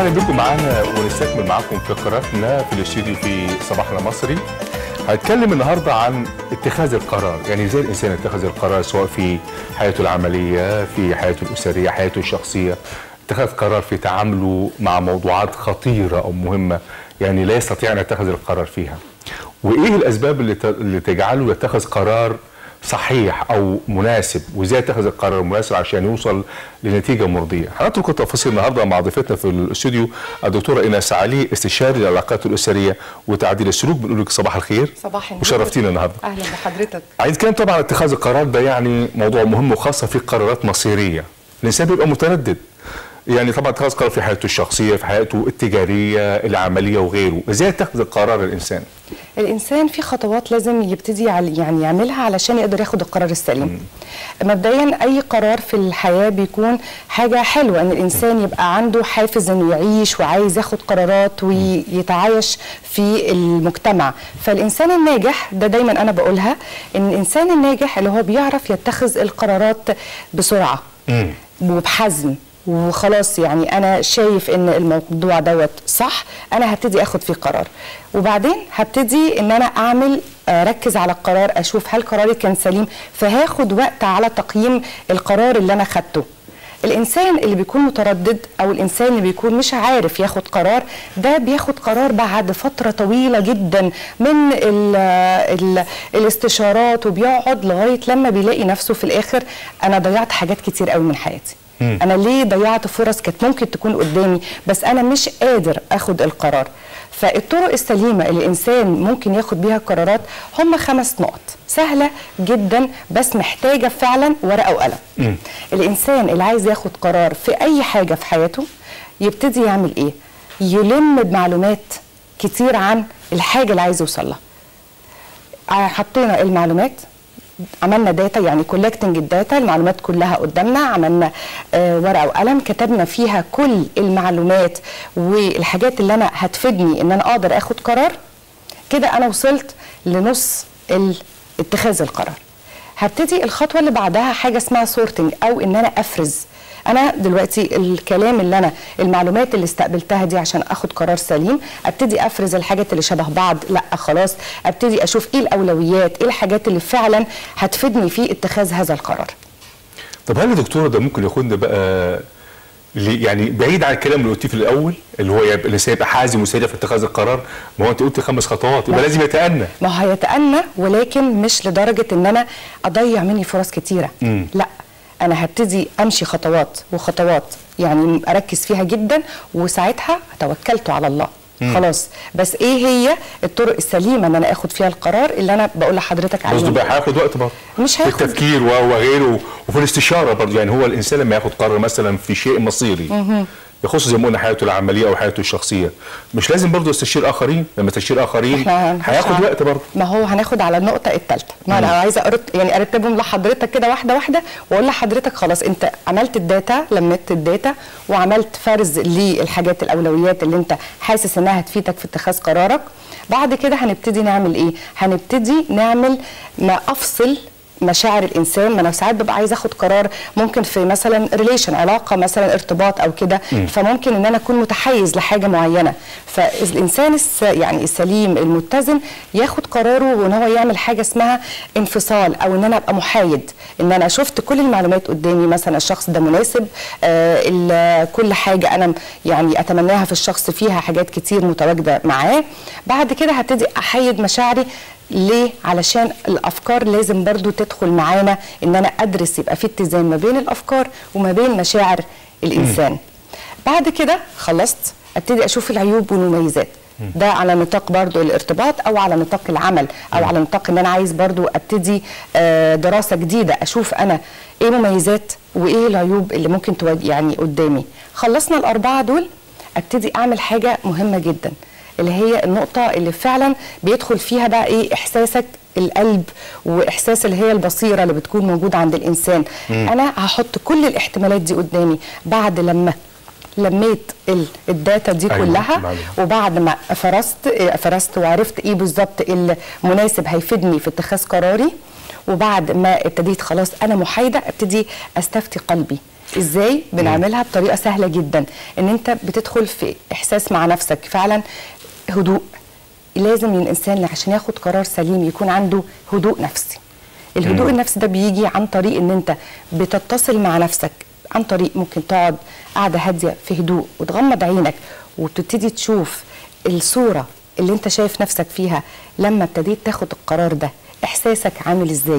اهلا بكم معانا ونستكمل معاكم فقراتنا في الاستوديو في صباحنا مصري هنتكلم النهارده عن اتخاذ القرار يعني ازاي الانسان يتخذ القرار سواء في حياته العمليه في حياته الاسريه حياته الشخصيه اتخاذ قرار في تعامله مع موضوعات خطيره او مهمه يعني لا يستطيع ان يتخذ القرار فيها وايه الاسباب اللي ت- اللي تجعله يتخذ قرار صحيح او مناسب وازاي يتخذ القرار المناسب عشان يوصل لنتيجه مرضيه. هنترك التفاصيل النهارده مع ضيفتنا في الاستوديو الدكتوره ايناس علي استشاري العلاقات الاسريه وتعديل السلوك بنقول لك صباح الخير صباح النور وشرفتينا النهارده. اهلا بحضرتك عايز نتكلم طبعا عن اتخاذ القرار ده يعني موضوع مهم وخاصه في قرارات مصيريه. الانسان بيبقى متردد يعني طبعا اتخاذ قرار في حياته الشخصيه في حياته التجاريه العمليه وغيره، ازاي يتخذ القرار الانسان؟ الانسان في خطوات لازم يبتدي على يعني يعملها علشان يقدر ياخد القرار السليم مبدئيا اي قرار في الحياه بيكون حاجه حلوه ان الانسان يبقى عنده حافز انه يعيش وعايز ياخد قرارات ويتعايش في المجتمع فالانسان الناجح ده دايما انا بقولها ان الانسان الناجح اللي هو بيعرف يتخذ القرارات بسرعه وبحزم وخلاص يعني انا شايف ان الموضوع دوت صح انا هبتدي اخد فيه قرار وبعدين هبتدي ان انا اعمل اركز على القرار اشوف هل قراري كان سليم فهاخد وقت على تقييم القرار اللي انا خدته الانسان اللي بيكون متردد او الانسان اللي بيكون مش عارف ياخد قرار ده بياخد قرار بعد فتره طويله جدا من ال ال الاستشارات وبيقعد لغايه لما بيلاقي نفسه في الاخر انا ضيعت حاجات كتير قوي من حياتي انا ليه ضيعت فرص كانت ممكن تكون قدامي بس انا مش قادر اخد القرار فالطرق السليمه اللي الانسان ممكن ياخد بيها قرارات هم خمس نقط سهله جدا بس محتاجه فعلا ورقه وقلم الانسان اللي عايز ياخد قرار في اي حاجه في حياته يبتدي يعمل ايه يلم بمعلومات كتير عن الحاجه اللي عايز يوصل لها حطينا المعلومات عملنا داتا يعني كولكتنج الداتا المعلومات كلها قدامنا عملنا آه ورقه وقلم كتبنا فيها كل المعلومات والحاجات اللي انا هتفيدني ان انا اقدر اخد قرار كده انا وصلت لنص ال- اتخاذ القرار هبتدي الخطوه اللي بعدها حاجه اسمها سورتنج او ان انا افرز انا دلوقتي الكلام اللي انا المعلومات اللي استقبلتها دي عشان اخد قرار سليم ابتدي افرز الحاجات اللي شبه بعض لا خلاص ابتدي اشوف ايه الاولويات ايه الحاجات اللي فعلا هتفيدني في اتخاذ هذا القرار طب هل يا دكتوره ده ممكن ياخدنا بقى ل- يعني بعيد عن الكلام اللي قلتيه في الاول اللي هو يبقى الانسان يبقى حازم وسريع في اتخاذ القرار ما هو انت قلت خمس خطوات يبقى لا. لازم يتأنى ما هو هيتأنى ولكن مش لدرجة ان انا اضيع مني فرص كتيرة مم. لا انا هبتدي امشي خطوات وخطوات يعني اركز فيها جدا وساعتها توكلت على الله خلاص بس ايه هي الطرق السليمه ان انا اخد فيها القرار اللي انا بقول لحضرتك قصده عليه بقى هياخد وقت برضه مش في هياخد التفكير و- وغيره وفي الاستشاره برضه يعني هو الانسان لما ياخد قرار مثلا في شيء مصيري يخص زي ما قلنا حياته العمليه او حياته الشخصيه مش لازم برضه يستشير اخرين لما يستشير اخرين احنا هنخش هياخد على- وقت برضه ما هو هناخد على النقطة الثالثة ما انا عايزة أرت... يعني ارتبهم لحضرتك كده واحدة واحدة واقول لحضرتك خلاص انت عملت الداتا لميت الداتا وعملت فرز للحاجات الاولويات اللي انت حاسس انها هتفيدك في اتخاذ قرارك بعد كده هنبتدي نعمل ايه هنبتدي نعمل ما افصل مشاعر الانسان ما انا ساعات ببقى عايزه اخد قرار ممكن في مثلا ريليشن علاقه مثلا ارتباط او كده فممكن ان انا اكون متحيز لحاجه معينه فالانسان الس يعني السليم المتزن ياخد قراره وان هو يعمل حاجه اسمها انفصال او ان انا ابقى محايد ان انا شفت كل المعلومات قدامي مثلا الشخص ده مناسب آه ال- كل حاجه انا يعني اتمناها في الشخص فيها حاجات كتير متواجده معاه بعد كده هبتدي احيد مشاعري ليه؟ علشان الافكار لازم برضو تدخل معانا ان انا ادرس يبقى في اتزان ما بين الافكار وما بين مشاعر الانسان. بعد كده خلصت ابتدي اشوف العيوب والمميزات. ده على نطاق برضو الارتباط او على نطاق العمل او على نطاق ان انا عايز برضو ابتدي آه، دراسه جديده اشوف انا ايه مميزات وايه العيوب اللي ممكن تواجه يعني قدامي. خلصنا الاربعه دول ابتدي اعمل حاجه مهمه جدا اللي هي النقطة اللي فعلا بيدخل فيها بقى ايه احساسك القلب واحساس اللي هي البصيرة اللي بتكون موجودة عند الانسان انا هحط كل الاحتمالات دي قدامي بعد لما لميت ال- الداتا دي أيوة، كلها معلومة. وبعد ما فرست إيه، فرست وعرفت ايه بالظبط المناسب هيفيدني في اتخاذ قراري وبعد ما ابتديت خلاص انا محايده ابتدي استفتي قلبي ازاي بنعملها بطريقه سهله جدا ان انت بتدخل في احساس مع نفسك فعلا هدوء لازم الانسان عشان ياخد قرار سليم يكون عنده هدوء نفسي الهدوء النفسي ده بيجي عن طريق ان انت بتتصل مع نفسك عن طريق ممكن تقعد قاعده هاديه في هدوء وتغمض عينك وتبتدي تشوف الصوره اللي انت شايف نفسك فيها لما ابتديت تاخد القرار ده احساسك عامل ازاي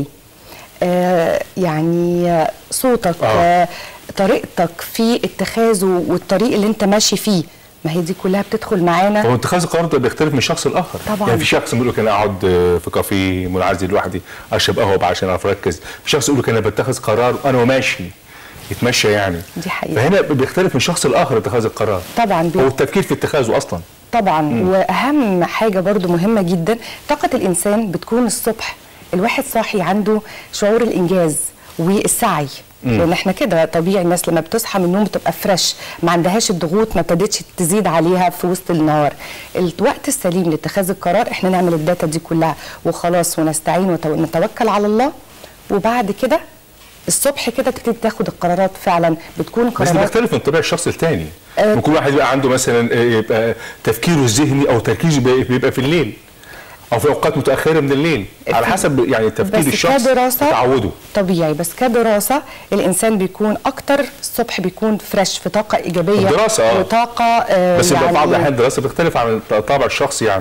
آه يعني آه، صوتك آه. آه. طريقتك في اتخاذه والطريق اللي انت ماشي فيه ما هي دي كلها بتدخل معانا هو اتخاذ القرار ده بيختلف من شخص لاخر طبعاً. يعني في شخص بيقول لك انا اقعد في كافيه منعزل لوحدي اشرب قهوه بقى عشان اعرف اركز في شخص يقول لك انا بتخذ قرار وانا وماشي يتمشى يعني دي حقيقة. فهنا بيختلف من شخص لاخر اتخاذ القرار طبعا بي- هو التفكير في اتخاذه اصلا طبعا واهم حاجه برضو مهمه جدا طاقه الانسان بتكون الصبح الواحد صاحي عنده شعور الانجاز والسعي لان احنا كده طبيعي الناس لما بتصحى من النوم بتبقى فريش ما عندهاش الضغوط ما ابتدتش تزيد عليها في وسط النهار الوقت السليم لاتخاذ القرار احنا نعمل الداتا دي كلها وخلاص ونستعين ونتوكل على الله وبعد كده الصبح كده تبتدي تاخد القرارات فعلا بتكون بس قرارات بيختلف من طبيعه الشخص الثاني آه. ممكن واحد يبقى عنده مثلا آه، يبقى تفكيره الذهني او تركيزه بي- بيبقى في الليل او في اوقات متاخره من الليل على في- حسب يعني تفكير بس الشخص كدراسة وتعوده طبيعي بس كدراسة الإنسان بيكون أكتر الصبح بيكون فريش في طاقة إيجابية الدراسة، آه. وطاقة آه بس يبقى في بعض يعني الاحيان الدراسه بتختلف عن طابع الشخص يعني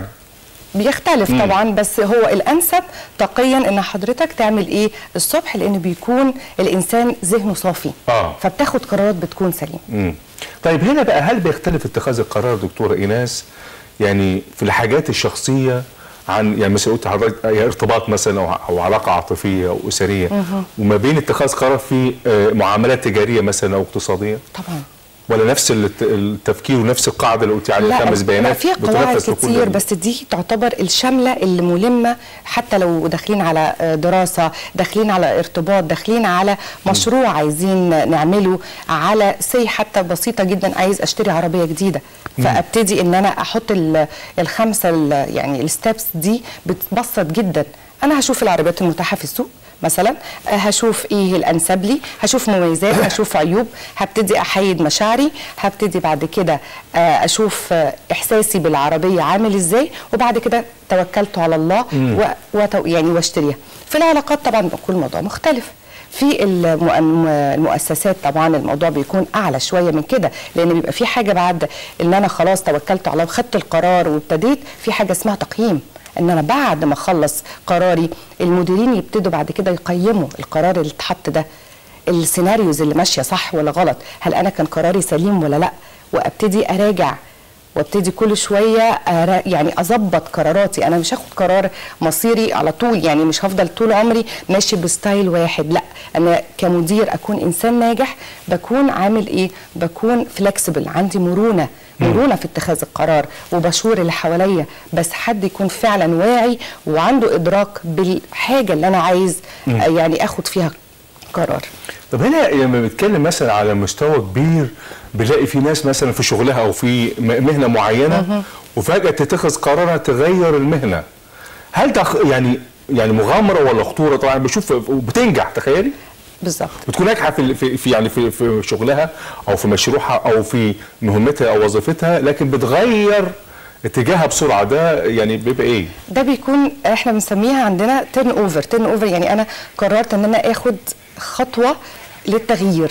بيختلف طبعا بس هو الأنسب طاقيا إن حضرتك تعمل إيه الصبح لأن بيكون الإنسان ذهنه صافي آه. فبتاخد قرارات بتكون سليمة مم. طيب هنا بقى هل بيختلف اتخاذ القرار دكتوره ايناس يعني في الحاجات الشخصيه عن يعني مثلا قلت حضرتك يعني ارتباط مثلا او او علاقه عاطفيه او اسريه وما بين اتخاذ قرار في آه، معاملات تجاريه مثلا او اقتصاديه طبعا ولا نفس الت- التفكير ونفس القاعده اللي قلت عليها خمس لا بيانات في قواعد بتنفذ في كل كتير ال- بس دي تعتبر الشامله اللي ملمه حتى لو داخلين على دراسه داخلين على ارتباط داخلين على مشروع عايزين نعمله على سي حتى بسيطه جدا عايز اشتري عربيه جديده فابتدي ان انا احط ال- الخمسه ال- يعني الستبس دي بتبسط جدا انا هشوف العربيات المتاحه في السوق مثلا آه، هشوف ايه الانسب لي هشوف مميزات هشوف عيوب هبتدي احيد مشاعري هبتدي بعد كده آه، اشوف آه، احساسي بالعربيه عامل ازاي وبعد كده توكلت على الله و... وتو... يعني واشتريها في العلاقات طبعا بيكون الموضوع مختلف في المؤ- الم- المؤسسات طبعا الموضوع بيكون اعلى شويه من كده لان بيبقى في حاجه بعد ان انا خلاص توكلت على الله وخدت القرار وابتديت في حاجه اسمها تقييم ان انا بعد ما اخلص قراري المديرين يبتدوا بعد كده يقيموا القرار اللي اتحط ده السيناريوز اللي ماشيه صح ولا غلط هل انا كان قراري سليم ولا لا وابتدي اراجع وابتدي كل شويه أرا- يعني اظبط قراراتي انا مش هاخد قرار مصيري على طول يعني مش هفضل طول عمري ماشي بستايل واحد لا انا كمدير اكون انسان ناجح بكون عامل ايه بكون فلكسبل عندي مرونه مرونه في اتخاذ القرار وبشور اللي حواليا بس حد يكون فعلا واعي وعنده ادراك بالحاجه اللي انا عايز آه، يعني اخد فيها قرار طب هنا لما بنتكلم مثلا على مستوى كبير بنلاقي في ناس مثلا في شغلها او في م- مهنه معينه وفجاه تتخذ قرارها تغير المهنه هل ده خ- يعني يعني مغامره ولا خطوره طبعا بشوف بتنجح تخيلي بالظبط بتكون ناجحه في في في- يعني في في شغلها او في مشروعها او في مهمتها او وظيفتها لكن بتغير اتجاهها بسرعه ده يعني بيبقى ايه؟ ده بيكون احنا بنسميها عندنا تيرن اوفر تيرن اوفر يعني انا قررت ان انا اخد خطوه للتغيير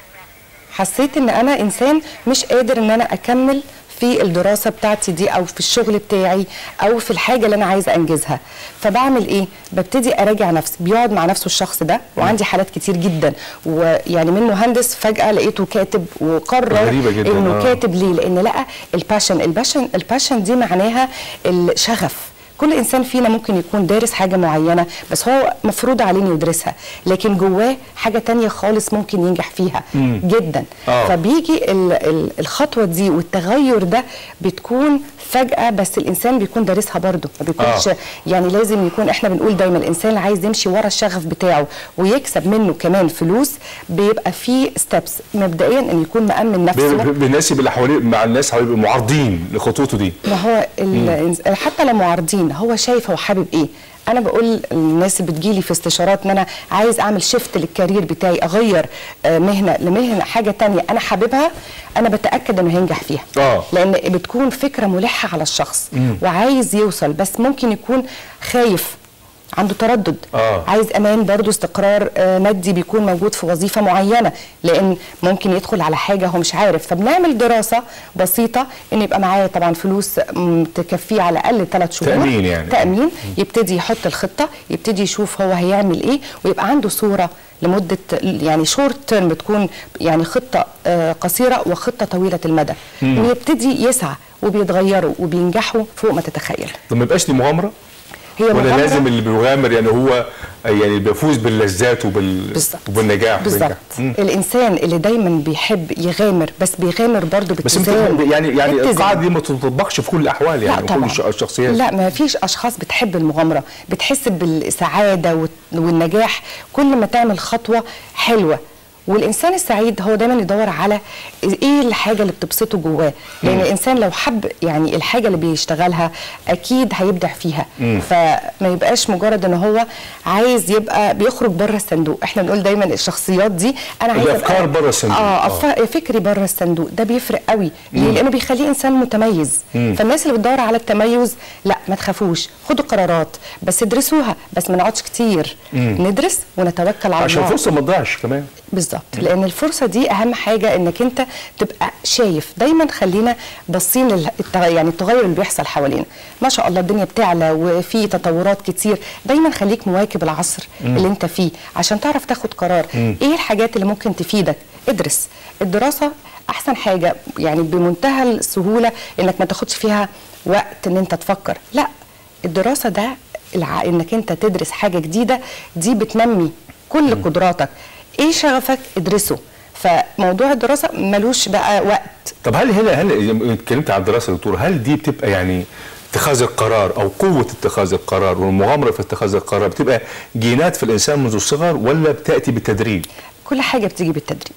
حسيت ان انا انسان مش قادر ان انا اكمل في الدراسه بتاعتي دي او في الشغل بتاعي او في الحاجه اللي انا عايزه انجزها فبعمل ايه ببتدي اراجع نفسي بيقعد مع نفسه الشخص ده وعندي حالات كتير جدا ويعني من مهندس فجاه لقيته كاتب وقرر غريبة جداً، انه آه. كاتب ليه لان لقى الباشن الباشن الباشن دي معناها الشغف كل انسان فينا ممكن يكون دارس حاجه معينه بس هو مفروض عليه انه يدرسها لكن جواه حاجه تانية خالص ممكن ينجح فيها جدا آه. فبيجي ال ال الخطوه دي والتغير ده بتكون فجاه بس الانسان بيكون دارسها برضه ما بيكونش آه. يعني لازم يكون احنا بنقول دايما الانسان اللي عايز يمشي ورا الشغف بتاعه ويكسب منه كمان فلوس بيبقى فيه ستبس مبدئيا ان يكون مأمن نفسه بي- بالناس اللي حواليه مع الناس حواليه بيبقوا معارضين لخطوته دي ما هو ال- حتى لو معارضين ضمن هو شايف هو حابب ايه انا بقول للناس اللي بتجيلي في استشارات ان انا عايز اعمل شيفت للكارير بتاعي اغير آه، مهنه لمهنه حاجه تانية انا حاببها انا بتاكد انه هينجح فيها آه. لان بتكون فكره ملحه على الشخص وعايز يوصل بس ممكن يكون خايف عنده تردد آه. عايز امان برضو استقرار آه، مادي بيكون موجود في وظيفه معينه لان ممكن يدخل على حاجه هو مش عارف فبنعمل دراسه بسيطه ان يبقى معاه طبعا فلوس م، تكفيه على الاقل ثلاث شهور تأمين يعني. تامين يبتدي يحط الخطه يبتدي يشوف هو هيعمل ايه ويبقى عنده صوره لمده يعني شورت تيرم بتكون يعني خطه آه، قصيره وخطه طويله المدى انه يبتدي يسعى وبيتغيروا وبينجحوا فوق ما تتخيل طب ما يبقاش دي مغامره هي ولا مغامرة. لازم اللي بيغامر يعني هو يعني بيفوز باللذات وبال بالظبط وبالنجاح بالظبط وبالنجاح. مم. الانسان اللي دايما بيحب يغامر بس بيغامر برضه بس باتزان يمكن يعني يعني باتزان. القاعده دي ما تطبقش في كل الاحوال يعني لا وكل طبعا الش- الشخصيات لا ما فيش اشخاص بتحب المغامره بتحس بالسعاده والت- والنجاح كل ما تعمل خطوه حلوه والانسان السعيد هو دايما يدور على ايه الحاجه اللي بتبسطه جواه لان الانسان لو حب يعني الحاجه اللي بيشتغلها اكيد هيبدع فيها فما يبقاش مجرد ان هو عايز يبقى بيخرج بره الصندوق احنا بنقول دايما الشخصيات دي انا عايز الأفكار بره الصندوق. اه آه. أف- فكري بره الصندوق ده بيفرق قوي ليه لانه بيخليه انسان متميز فالناس اللي بتدور على التميز لا ما تخافوش خدوا قرارات بس ادرسوها بس ما نقعدش كتير ندرس ونتوكل على عشان الله الفرصه ما تضيعش كمان بالظبط لان الفرصه دي اهم حاجه انك انت تبقى شايف دايما خلينا باصين لل الت- يعني التغير اللي بيحصل حوالينا ما شاء الله الدنيا بتعلى وفي تطورات كتير دايما خليك مواكب العصر اللي انت فيه عشان تعرف تاخد قرار ايه الحاجات اللي ممكن تفيدك ادرس الدراسه احسن حاجه يعني بمنتهى السهوله انك ما تاخدش فيها وقت ان انت تفكر لا الدراسه ده الع... انك انت تدرس حاجه جديده دي بتنمي كل قدراتك ايه شغفك ادرسه فموضوع الدراسه ملوش بقى وقت طب هل هنا هل اتكلمت عن الدراسه يا دكتور هل دي بتبقى يعني اتخاذ القرار او قوه اتخاذ القرار والمغامره في اتخاذ القرار بتبقى جينات في الانسان منذ الصغر ولا بتاتي بالتدريب؟ كل حاجه بتيجي بالتدريب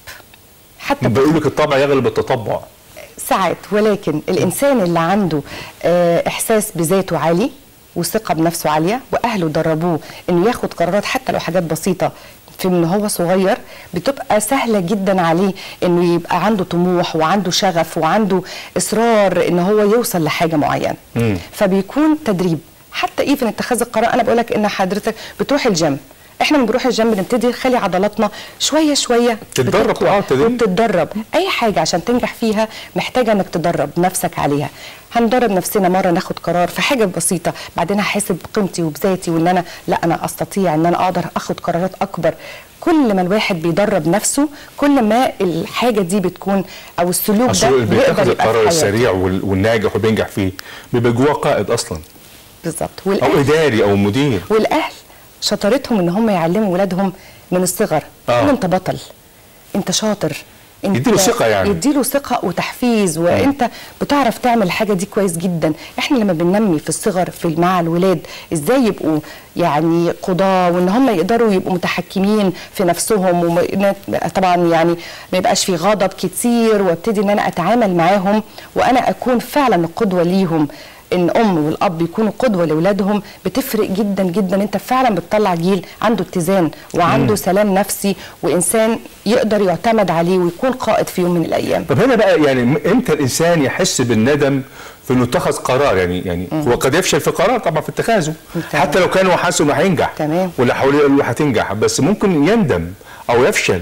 حتى بيقول لك الطبع يغلب التطبع ساعات ولكن الانسان اللي عنده آه، احساس بذاته عالي وثقه بنفسه عاليه واهله دربوه انه ياخد قرارات حتى لو حاجات بسيطه في من هو صغير بتبقى سهله جدا عليه انه يبقى عنده طموح وعنده شغف وعنده اصرار ان هو يوصل لحاجه معينه مم. فبيكون تدريب حتى ايفن اتخاذ القرار انا بقول لك ان حضرتك بتروح الجيم احنا لما بنروح الجيم بنبتدي نخلي عضلاتنا شويه شويه تتدرب، بتقوى آه، تدريب. وبتتدرب اي حاجه عشان تنجح فيها محتاجه انك تدرب نفسك عليها هندرب نفسنا مره ناخد قرار في حاجه بسيطه بعدين هحس بقيمتي وبذاتي وان انا لا انا استطيع ان انا اقدر اخد قرارات اكبر كل ما الواحد بيدرب نفسه كل ما الحاجه دي بتكون او السلوك اصل ده اللي بيتخذ بيقدر يبقى القرار في حياته السريع وال- والناجح وبينجح فيه بيبقى جواه قائد اصلا بالظبط او والاهل اداري او مدير والاهل شطارتهم ان هم يعلموا ولادهم من الصغر آه. آه. انت بطل انت شاطر انت يديله ثقة يعني. يديله ثقه وتحفيز وانت بتعرف تعمل الحاجه دي كويس جدا احنا لما بننمي في الصغر في مع الولاد ازاي يبقوا يعني قضاه وان هم يقدروا يبقوا متحكمين في نفسهم وم- طبعا يعني ما يبقاش في غضب كتير وابتدي ان انا اتعامل معاهم وانا اكون فعلا القدوه ليهم ان ام والاب يكونوا قدوه لاولادهم بتفرق جدا جدا انت فعلا بتطلع جيل عنده اتزان وعنده سلام نفسي وانسان يقدر يعتمد عليه ويكون قائد في يوم من الايام طب هنا بقى يعني م- امتى الانسان يحس بالندم في انه اتخذ قرار يعني يعني هو قد يفشل في قرار طبعا في اتخاذه تمام. حتى لو كان هو حاسس انه هينجح تمام. واللي حواليه يقولوا له هتنجح بس ممكن يندم او يفشل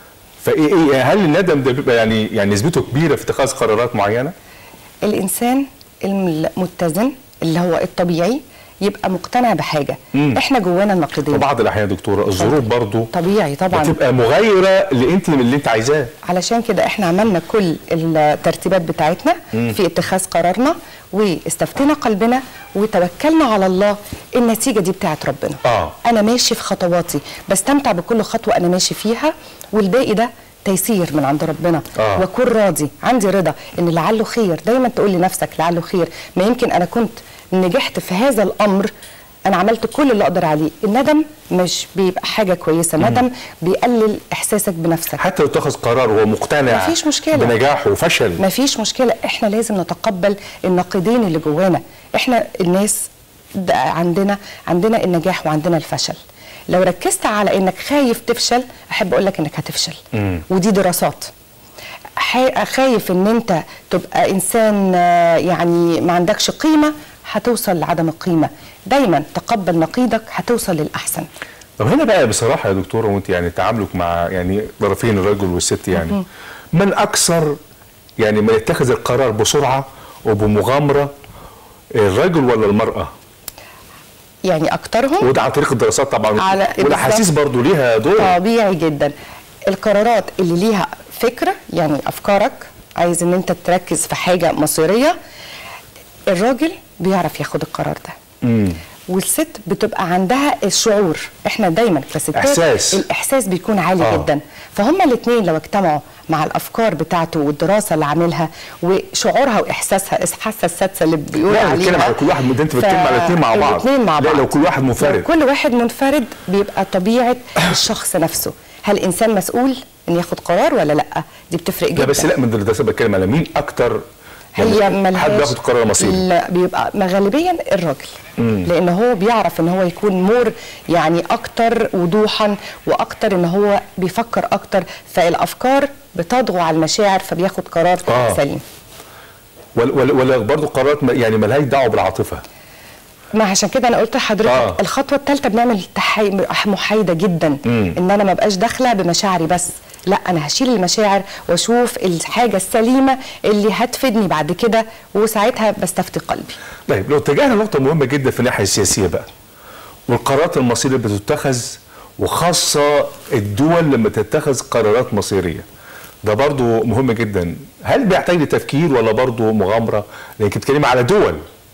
فايه ايه هل الندم ده بيبقى يعني يعني نسبته كبيره في اتخاذ قرارات معينه؟ الانسان المتزن اللي هو الطبيعي يبقى مقتنع بحاجه مم. احنا جوانا في النقيضين بعض الاحيان يا دكتوره الظروف برضو طبيعي طبعا بتبقى مغايره اللي انت اللي انت عايزاه علشان كده احنا عملنا كل الترتيبات بتاعتنا في اتخاذ قرارنا واستفتينا قلبنا وتوكلنا على الله النتيجه دي بتاعت ربنا آه. انا ماشي في خطواتي بستمتع بكل خطوه انا ماشي فيها والباقي ده تيسير من عند ربنا آه. واكون راضي عندي رضا ان لعله خير دايما تقول لنفسك لعله خير ما يمكن انا كنت نجحت في هذا الامر انا عملت كل اللي اقدر عليه الندم مش بيبقى حاجه كويسه الندم بيقلل احساسك بنفسك حتى لو اتخذ قرار وهو مقتنع مفيش مشكلة. بنجاحه وفشل ما فيش مشكله احنا لازم نتقبل النقيضين اللي جوانا احنا الناس ده عندنا عندنا النجاح وعندنا الفشل لو ركزت على انك خايف تفشل احب اقول لك انك هتفشل مم. ودي دراسات حي- خايف ان انت تبقى انسان آه، يعني ما عندكش قيمه هتوصل لعدم القيمه دايما تقبل نقيضك هتوصل للاحسن طب هنا بقى بصراحه يا دكتوره وانت يعني تعاملك مع يعني طرفين الرجل والست يعني من اكثر يعني من يتخذ القرار بسرعه وبمغامره الرجل ولا المراه؟ يعني اكترهم وده عن طريق الدراسات طبعا على- والاحاسيس برضو ليها دور طبيعي جدا القرارات اللي ليها فكره يعني افكارك عايز ان انت تركز في حاجه مصيريه الراجل بيعرف ياخد القرار ده مم. والست بتبقى عندها الشعور احنا دايما كستات إحساس. الاحساس بيكون عالي آه. آه. جدا فهم الاثنين لو اجتمعوا مع الافكار بتاعته والدراسه اللي عاملها وشعورها واحساسها احساسها السادسه اللي بيقول لا عليها بنتكلم على كل واحد ده انت بتتكلم على الاثنين مع بعض الاثنين مع لا بعض لو كل واحد منفرد لو كل واحد منفرد بيبقى طبيعه الشخص نفسه هل الانسان مسؤول ان ياخد قرار ولا لا دي بتفرق جدا لا بس لا من الدراسات بتكلم على مين اكتر هي يعني ملهاش حد بياخد قرار مصيري لا بيبقى ما غالبيا الراجل لان هو بيعرف ان هو يكون مور يعني اكتر وضوحا واكتر ان هو بيفكر اكتر فالافكار بتطغى على المشاعر فبياخد قرار آه. سليم ولا ولا, ولا برضه قرارات ما- يعني ملهاش دعوه بالعاطفه ما عشان كده انا قلت لحضرتك آه. آه. الخطوه الثالثه بنعمل تحي... محايده جدا مم. ان انا ما بقاش داخله بمشاعري بس لا انا هشيل المشاعر واشوف الحاجه السليمه اللي هتفيدني بعد كده وساعتها بستفتي قلبي طيب لو اتجهنا لنقطه مهمه جدا في الناحيه السياسيه بقى والقرارات المصيريه اللي بتتخذ وخاصه الدول لما تتخذ قرارات مصيريه ده برضو مهم جدا هل بيحتاج لتفكير ولا برضو مغامره لانك بتتكلمي على دول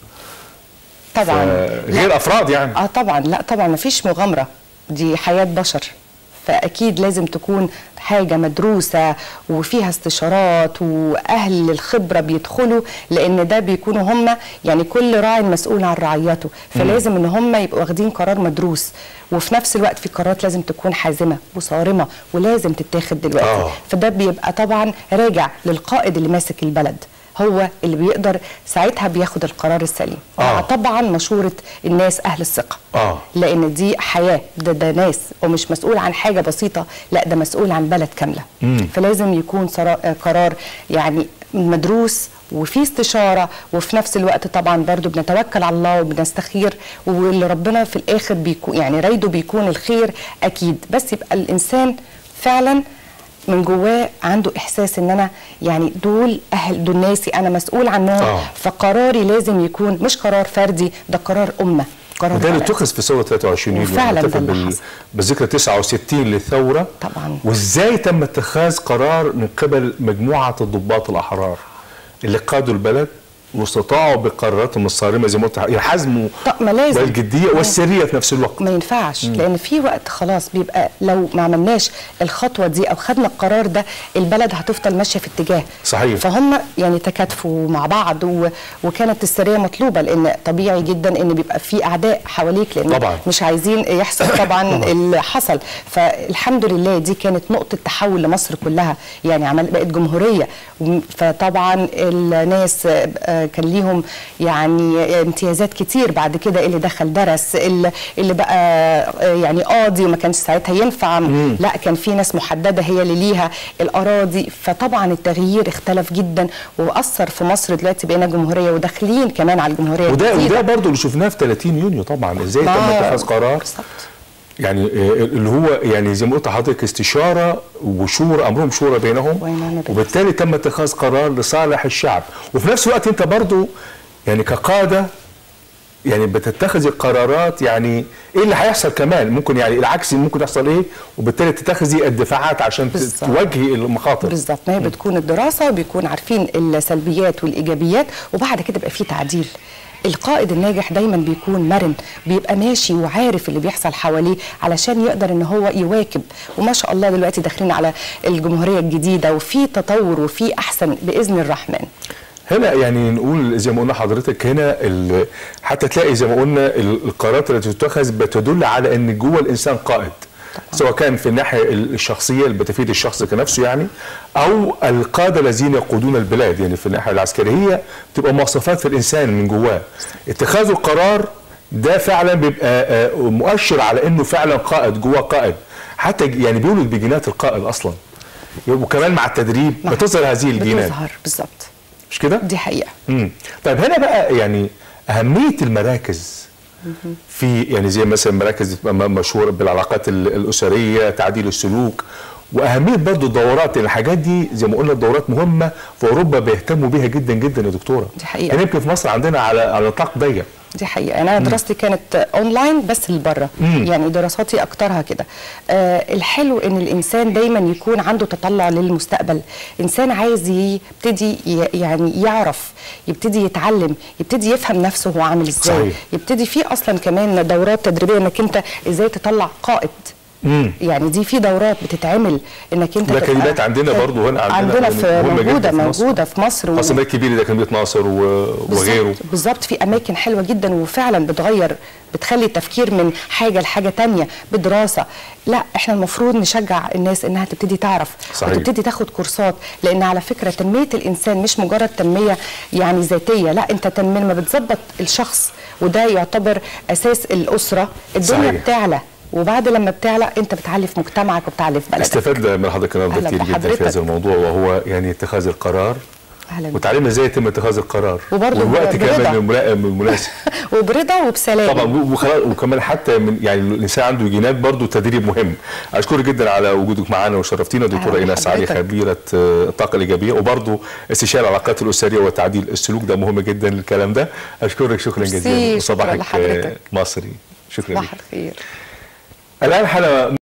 طبعا غير افراد يعني اه طبعا لا طبعا مفيش مغامره دي حياه بشر فاكيد لازم تكون حاجه مدروسه وفيها استشارات واهل الخبره بيدخلوا لان ده بيكونوا هم يعني كل راع مسؤول عن رعيته فلازم ان هم يبقوا واخدين قرار مدروس وفي نفس الوقت في قرارات لازم تكون حازمه وصارمه ولازم تتاخد دلوقتي آه. فده بيبقى طبعا راجع للقائد اللي ماسك البلد هو اللي بيقدر ساعتها بياخد القرار السليم آه. مع طبعا مشوره الناس اهل الثقه آه. لان دي حياه ده, ده ناس ومش مسؤول عن حاجه بسيطه لا ده مسؤول عن بلد كامله مم. فلازم يكون صرا- آه، قرار يعني مدروس وفي استشاره وفي نفس الوقت طبعا برضو بنتوكل على الله وبنستخير واللي ربنا في الاخر بيكون يعني رايده بيكون الخير اكيد بس يبقى الانسان فعلا من جواه عنده احساس ان انا يعني دول اهل دول ناسي انا مسؤول عنهم آه. فقراري لازم يكون مش قرار فردي ده قرار امه قرار وده اللي بلد. اتخذ في ثوره 23 يوليو وفعلاً نحتفل ده اللي بال- حصل. بالذكرى 69 للثوره طبعاً. وازاي تم اتخاذ قرار من قبل مجموعه الضباط الاحرار اللي قادوا البلد واستطاعوا بقراراتهم الصارمه زي ما قلت الحزم طب ما لازم. والجديه والسريه في نفس الوقت ما ينفعش لان في وقت خلاص بيبقى لو ما عملناش الخطوه دي او خدنا القرار ده البلد هتفضل ماشيه في اتجاه صحيح. فهم يعني تكاتفوا مع بعض و... وكانت السريه مطلوبه لان طبيعي جدا ان بيبقى في اعداء حواليك لان طبعاً. مش عايزين يحصل طبعا اللي حصل فالحمد لله دي كانت نقطه تحول لمصر كلها يعني عمل بقت جمهوريه وم- فطبعا الناس آه، كان ليهم يعني امتيازات كتير بعد كده اللي دخل درس اللي اللي بقى آه، يعني قاضي وما كانش ساعتها ينفع لا كان في ناس محدده هي اللي ليها الاراضي فطبعا التغيير اختلف جدا واثر في مصر دلوقتي بقينا جمهوريه وداخلين كمان على الجمهوريه وده الجديدة. وده برضه اللي شفناه في 30 يونيو طبعا ازاي تم ما- اتخاذ قرار بالظبط. يعني آه، اللي هو يعني زي ما قلت لحضرتك استشاره وشورى امرهم شورى بينهم وإمامة بالناس. وبالتالي تم اتخاذ قرار لصالح الشعب وفي نفس الوقت انت برضه يعني كقاده يعني بتتخذي قرارات يعني ايه اللي هيحصل كمان ممكن يعني العكس ممكن يحصل ايه وبالتالي تتخذي الدفاعات عشان ت- بالظبط. تواجهي المخاطر بالظبط ما هي بتكون الدراسه وبيكون عارفين السلبيات والايجابيات وبعد كده يبقى في تعديل القائد الناجح دايما بيكون مرن بيبقى ماشي وعارف اللي بيحصل حواليه علشان يقدر ان هو يواكب وما شاء الله دلوقتي داخلين على الجمهوريه الجديده وفي تطور وفي احسن باذن الرحمن هنا يعني نقول زي ما قلنا حضرتك هنا ال- حتى تلاقي زي ما قلنا ال- القرارات التي تتخذ بتدل على ان جوه الانسان قائد سواء كان في الناحيه ال- الشخصيه اللي بتفيد الشخص كنفسه يعني او القاده الذين يقودون البلاد يعني في الناحيه العسكريه هي بتبقى مواصفات في الانسان من جواه اتخاذ القرار ده فعلا بيبقى آه، مؤشر على انه فعلا قائد جوه قائد حتى ج- يعني بيولد بجينات القائد اصلا وكمان مع التدريب مع- بتظهر هذه الجينات بتظهر بالظبط مش كده؟ دي حقيقه مم. طيب هنا بقى يعني اهميه المراكز في يعني زي مثلا مراكز بتبقى م- مشهوره بالعلاقات ال- الاسريه تعديل السلوك واهميه برضو الدورات لان الحاجات دي زي ما قلنا الدورات مهمه في اوروبا بيهتموا بيها جدا جدا يا دكتوره دي حقيقة. هنا يمكن في مصر عندنا على على نطاق ضيق دي حقيقة أنا دراستي كانت أونلاين بس لبره مم. يعني دراساتي أكترها كده آه الحلو إن الإنسان دايما يكون عنده تطلع للمستقبل إنسان عايز يبتدي ي- يعني يعرف يبتدي يتعلم يبتدي يفهم نفسه هو عامل إزاي صحيح. يبتدي في أصلا كمان دورات تدريبية إنك أنت إزاي تطلع قائد مم. يعني دي في دورات بتتعمل انك انت ده تبقى- كلمات عندنا برضو هنا عندنا عندنا يعني في مهمة موجوده جدا في مصر. موجوده في مصر و- خاصه الكبير ده كان بيت ناصر و- وغيره بالظبط- بالظبط في اماكن حلوه جدا وفعلا بتغير بتخلي التفكير من حاجه لحاجه تانية بدراسه لا احنا المفروض نشجع الناس انها تبتدي تعرف صحيح. وتبتدي تاخد كورسات لان على فكره تنميه الانسان مش مجرد تنميه يعني ذاتيه لا انت تنميه لما بتظبط الشخص وده يعتبر اساس الاسره الدنيا صحيح. بتعلى وبعد لما بتعلى انت بتعلي في مجتمعك وبتعلي في بلدك استفدت من حضرتك النهارده أهلا كتير جدا في بحضرتك. هذا الموضوع وهو يعني اتخاذ القرار اهلا بك. وتعلمنا ازاي يتم اتخاذ القرار وبرضه والوقت برضا. كمان الملائم المناسب وبرضا وبسلام طبعا وخلاص وكمان حتى من يعني الانسان عنده جينات برضه تدريب مهم اشكرك جدا على وجودك معنا وشرفتينا دكتوره أهلا ايناس علي بحضرتك. خبيره آه، الطاقه الايجابيه وبرضه استشاره العلاقات الاسريه وتعديل السلوك ده مهم جدا الكلام ده اشكرك شكرا ميرسي، جزيلا شكرا وصباحك لحضرتك. آه، مصري شكرا لك صباح الخير الان حلقه